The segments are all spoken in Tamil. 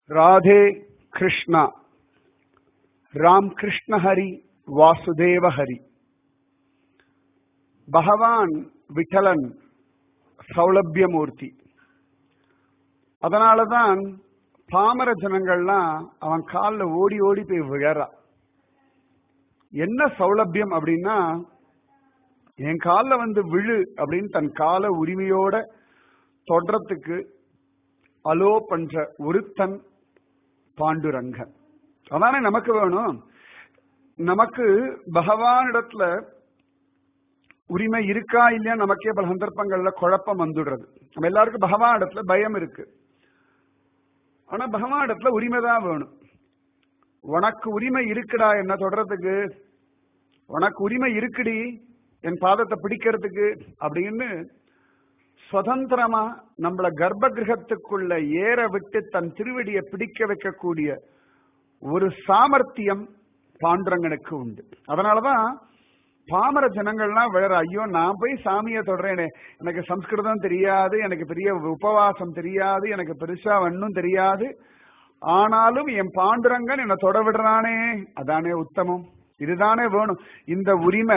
ராதே கிருஷ்ணா ராம் கிருஷ்ண ஹரி வாசுதேவ ஹரி பகவான் விட்டலன் சௌலபியமூர்த்தி அதனாலதான் பாமர ஜனங்கள்லாம் அவன் காலில் ஓடி ஓடி போய் விழறா என்ன சௌலபியம் அப்படின்னா என் காலில் வந்து விழு அப்படின்னு தன் கால உரிமையோட தொடரத்துக்கு அலோ பண்ற ஒருத்தன் பாண்டுரங்கன் அதானே நமக்கு வேணும் நமக்கு பகவானிடத்துல உரிமை இருக்கா இல்லையா நமக்கே பல சந்தர்ப்பங்கள்ல குழப்பம் வந்துடுறது நம்ம எல்லாருக்கும் பகவான் இடத்துல பயம் இருக்கு ஆனா பகவான் இடத்துல உரிமை தான் வேணும் உனக்கு உரிமை இருக்குடா என்ன தொடறதுக்கு உனக்கு உரிமை இருக்குடி என் பாதத்தை பிடிக்கிறதுக்கு அப்படின்னு சுதந்திரமா நம்மள கர்ப்ப கிரகத்துக்குள்ள ஏற விட்டு தன் திருவடியை பிடிக்க வைக்கக்கூடிய ஒரு சாமர்த்தியம் பாண்டரங்கனுக்கு உண்டு அதனாலதான் பாமர ஜனங்கள்லாம் விழற ஐயோ நான் போய் சாமியை தொடறேனே எனக்கு சம்ஸ்கிருதம் தெரியாது எனக்கு பெரிய உபவாசம் தெரியாது எனக்கு பெருசா ஒன்னும் தெரியாது ஆனாலும் என் பாண்டுரங்கன் என்னை தொட விடுறானே அதானே உத்தமம் இதுதானே வேணும் இந்த உரிமை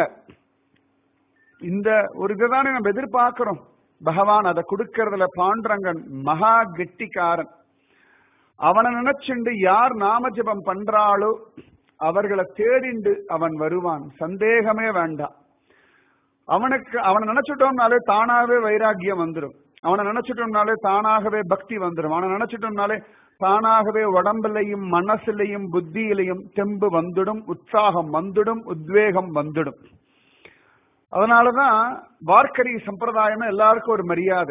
இந்த ஒரு இதுதானே நம்ம எதிர்பார்க்கிறோம் பகவான் அதை கொடுக்கறதுல பாண்டுரங்கன் மகா கெட்டிக்காரன் அவனை நினைச்சுண்டு யார் நாமஜபம் பண்றாளோ அவர்களை தேடிண்டு அவன் வருவான் சந்தேகமே வேண்டாம் அவனுக்கு அவனை நினைச்சிட்டோம்னாலே தானாவே வைராக்கியம் வந்துடும் அவனை நினைச்சிட்டோம்னாலே தானாகவே பக்தி வந்துடும் அவனை நினைச்சிட்டோம்னாலே தானாகவே உடம்புலையும் மனசுலையும் புத்தியிலையும் தெம்பு வந்துடும் உற்சாகம் வந்துடும் உத்வேகம் வந்துடும் அதனாலதான் வார்க்கரி சம்பிரதாயம் எல்லாருக்கும் ஒரு மரியாதை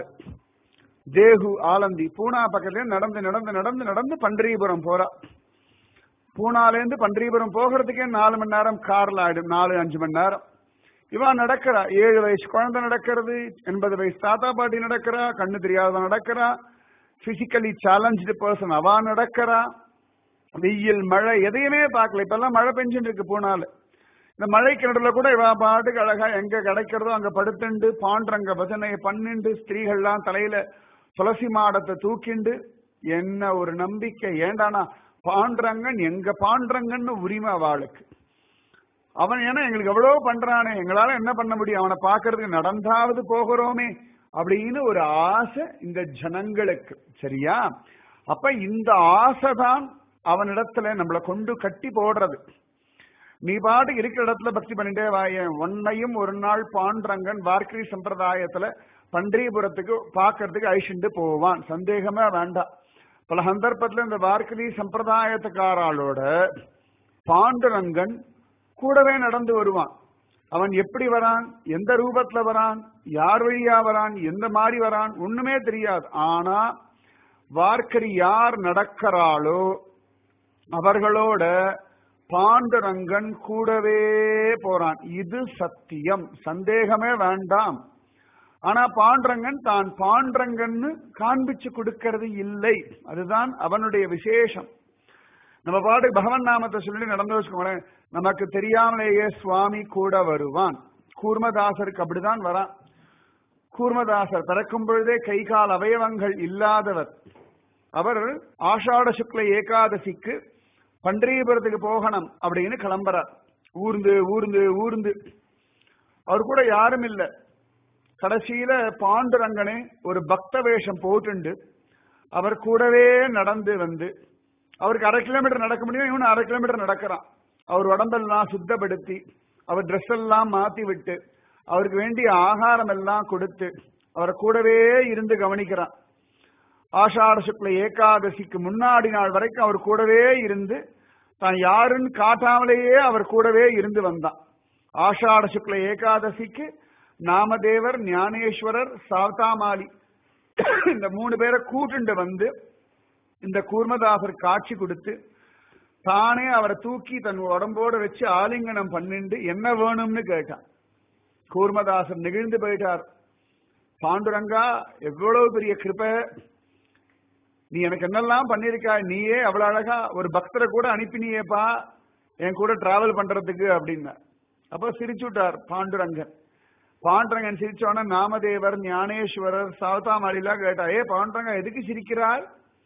தேகு ஆலந்தி பூனா பக்கத்துல நடந்து நடந்து நடந்து நடந்து பண்டரிபுரம் போறா பூனாலேருந்து பண்டரிபுரம் போகிறதுக்கே நாலு மணி நேரம் கார்ல ஆயிடும் நாலு அஞ்சு மணி நேரம் இவா நடக்கிறா ஏழு வயசு குழந்தை நடக்கிறது எண்பது வயசு தாத்தா பாட்டி நடக்கிறா கண்ணு தெரியாத நடக்கிறா பிசிக்கலி சேலஞ்சு பர்சன் அவா நடக்கிறா வெயில் மழை எதையுமே பார்க்கல இப்ப எல்லாம் மழை பெஞ்சுட்டு இருக்கு பூனால இந்த மழைக்கு நடுவில் கூட இவா பாட்டுக்கு அழகா எங்க கிடைக்கிறதோ அங்க படுத்துண்டு பாண்டரங்க பஜனையை பண்ணிண்டு ஸ்திரீகள்லாம் தலையில துளசி மாடத்தை தூக்கிண்டு என்ன ஒரு நம்பிக்கை ஏண்டானா பாண்டரங்கன் எங்க பாண்டரங்கன்னு உரிமை அவளுக்கு அவன் ஏன்னா எங்களுக்கு எவ்வளவு பண்றானே எங்களால என்ன பண்ண முடியும் அவனை பாக்குறதுக்கு நடந்தாவது போகிறோமே அப்படின்னு ஒரு ஆசை இந்த ஜனங்களுக்கு சரியா அப்ப இந்த ஆசை தான் அவனிடத்துல நம்மளை கொண்டு கட்டி போடுறது நீ பாட்டுக்கு இருக்கிற இடத்துல பக்தி பண்ணிட்டே வாயன் உன்னையும் ஒரு நாள் பாண்டரங்கன் வார்க்கரி சம்பிரதாயத்துல பண்டரிபுரத்துக்கு பாக்குறதுக்கு அழிச்சுட்டு போவான் சந்தேகமே வேண்டாம் பல சந்தர்ப்பத்துல இந்த வார்க்கரி சம்பிரதாயத்துக்காராளோட பாண்டுரங்கன் கூடவே நடந்து வருவான் அவன் எப்படி வரான் எந்த ரூபத்துல வரான் யார் வழியா வரான் எந்த மாதிரி வரான் ஒண்ணுமே தெரியாது ஆனா வார்க்கரி யார் நடக்கிறாளோ அவர்களோட பாண்டுரங்கன் கூடவே போறான் இது சத்தியம் சந்தேகமே வேண்டாம் ஆனா பாண்டரங்கன் தான் பாண்டரங்கன்னு காண்பிச்சு கொடுக்கறது இல்லை அதுதான் அவனுடைய விசேஷம் நம்ம பாட்டு பகவன் நாமத்தை சொல்லி நடந்து வச்சுக்கோங்களேன் நமக்கு தெரியாமலேயே சுவாமி கூட வருவான் கூர்மதாசருக்கு அப்படிதான் வரான் கூர்மதாசர் பிறக்கும் பொழுதே கை கால் அவயவங்கள் இல்லாதவர் அவர் ஆஷாட சுக்ல ஏகாதசிக்கு பண்டரிபுரத்துக்கு போகணும் அப்படின்னு கிளம்புறார் ஊர்ந்து ஊர்ந்து ஊர்ந்து அவர் கூட யாரும் இல்லை கடைசியில பாண்டுரங்கனே ஒரு பக்த வேஷம் போட்டுண்டு அவர் கூடவே நடந்து வந்து அவருக்கு அரை கிலோமீட்டர் நடக்க முடியும் இவனு அரை கிலோமீட்டர் நடக்கிறான் அவர் உடம்பெல்லாம் சுத்தப்படுத்தி அவர் ட்ரெஸ் எல்லாம் மாத்தி விட்டு அவருக்கு வேண்டிய ஆகாரம் எல்லாம் கொடுத்து அவரை கூடவே இருந்து கவனிக்கிறான் ஆஷாட சுக்ல ஏகாதசிக்கு முன்னாடி நாள் வரைக்கும் அவர் கூடவே இருந்து தான் யாருன்னு காட்டாமலேயே அவர் கூடவே இருந்து வந்தான் ஆஷாட சுக்ல ஏகாதசிக்கு நாமதேவர் ஞானேஸ்வரர் சாவதாமாலி இந்த மூணு பேரை கூட்டுண்டு வந்து இந்த கூர்மதாசர் காட்சி கொடுத்து தானே அவரை தூக்கி தன் உடம்போட வச்சு ஆலிங்கனம் பண்ணிண்டு என்ன வேணும்னு கேட்டான் கூர்மதாசர் நெகிழ்ந்து போயிட்டார் பாண்டுரங்கா எவ்வளவு பெரிய கிருப்ப நீ எனக்கு என்னெல்லாம் பண்ணிருக்கா நீயே அவ்வளவு அழகா ஒரு பக்தரை கூட அனுப்பினியேப்பா என் கூட டிராவல் பண்றதுக்கு அப்படின்னா அப்ப சிரிச்சுட்டார் பாண்டுரங்கன் பாண்டரங்கன் சிரிச்சோன்னா நாமதேவர் ஞானேஸ்வரர் சாவதாமாலிலாம் கேட்டா ஏ பாண்டரங்க எதுக்கு சிரிக்கிறார்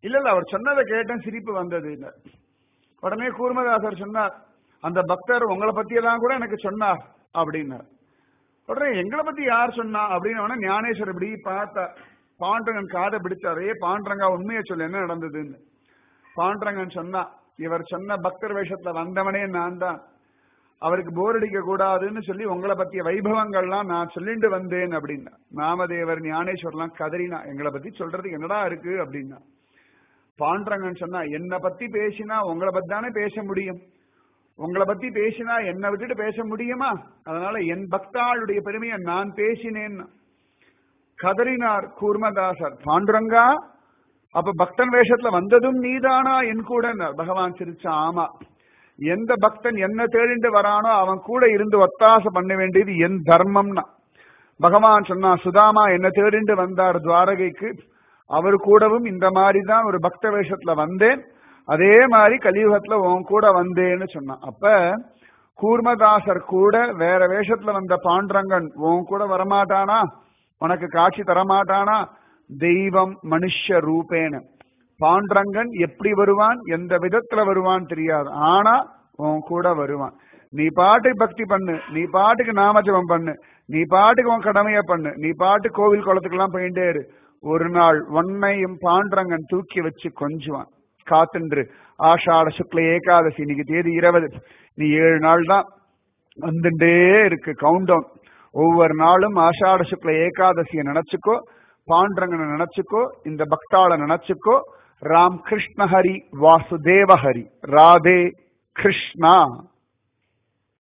இல்ல இல்ல அவர் சொன்னதை கேட்டேன் சிரிப்பு வந்தது உடனே கூர்மதாசர் சொன்னார் அந்த பக்தர் உங்களை பத்தியெல்லாம் கூட எனக்கு சொன்னார் அப்படின்னார் உடனே எங்களை பத்தி யார் சொன்னா அப்படின்னு ஞானேஸ்வர் இப்படி பார்த்தா பாண்டரங்கன் காதை பிடிச்சாரே பாண்டரங்கா உண்மையை சொல்லு என்ன நடந்ததுன்னு பாண்டரங்கன் சொன்னா இவர் சொன்ன பக்தர் வேஷத்துல வந்தவனே நான் தான் அவருக்கு போர் அடிக்க கூடாதுன்னு சொல்லி உங்களை பத்திய வைபவங்கள்லாம் நான் சொல்லிட்டு வந்தேன் அப்படின்னா நாமதேவர் ஞானேஸ்வர்லாம் கதறினா எங்களை பத்தி சொல்றதுக்கு என்னடா இருக்கு அப்படின்னா பாண்டரங்கன் சொன்னா என்னை பத்தி பேசினா உங்களை பத்தி தானே பேச முடியும் உங்களை பத்தி பேசினா என்னை விட்டுட்டு பேச முடியுமா அதனால என் பக்தாளுடைய பெருமையை நான் பேசினேன் கதறினார் கூர்மதாசர் பாண்டுரங்கா அப்ப பக்தன் வேஷத்துல வந்ததும் நீதானா என் கூட பகவான் சிரிச்சா ஆமா எந்த பக்தன் என்ன தேடிண்டு வரானோ அவன் கூட இருந்து ஒத்தாசை பண்ண வேண்டியது என் தர்மம்னா பகவான் சொன்னா சுதாமா என்ன தேடிண்டு வந்தார் துவாரகைக்கு அவர் கூடவும் இந்த மாதிரி தான் ஒரு பக்த வேஷத்துல வந்தேன் அதே மாதிரி கலியுகத்துல உன் கூட வந்தேன்னு சொன்னான் அப்ப கூர்மதாசர் கூட வேற வேஷத்துல வந்த பாண்டரங்கன் உன் கூட வரமாட்டானா உனக்கு காட்சி தரமாட்டானா தெய்வம் மனுஷ ரூபேன பாண்டரங்கன் எப்படி வருவான் எந்த விதத்துல வருவான் தெரியாது ஆனா உன் கூட வருவான் நீ பாட்டுக்கு பக்தி பண்ணு நீ பாட்டுக்கு நாமஜபம் பண்ணு நீ பாட்டுக்கு உன் கடமைய பண்ணு நீ பாட்டு கோவில் குளத்துக்கெல்லாம் போயிட்டே இரு ஒரு நாள் ஒன்னையும் பாண்டரங்கன் தூக்கி வச்சு கொஞ்சுவான் காத்துன்று ஆஷாட சுக்ல ஏகாதசி இன்னைக்கு தேதி இருபது நீ ஏழு நாள் தான் வந்துட்டே இருக்கு கவுண்டவுன் ஒவ்வொரு நாளும் ஆஷாட சுக்ல ஏகாதசியை நினைச்சுக்கோ பாண்டரங்கனை நினைச்சுக்கோ இந்த பக்தாளை நினைச்சுக்கோ ராம் கிருஷ்ண ஹரி வாசுதேவ ஹரி ராதே கிருஷ்ணா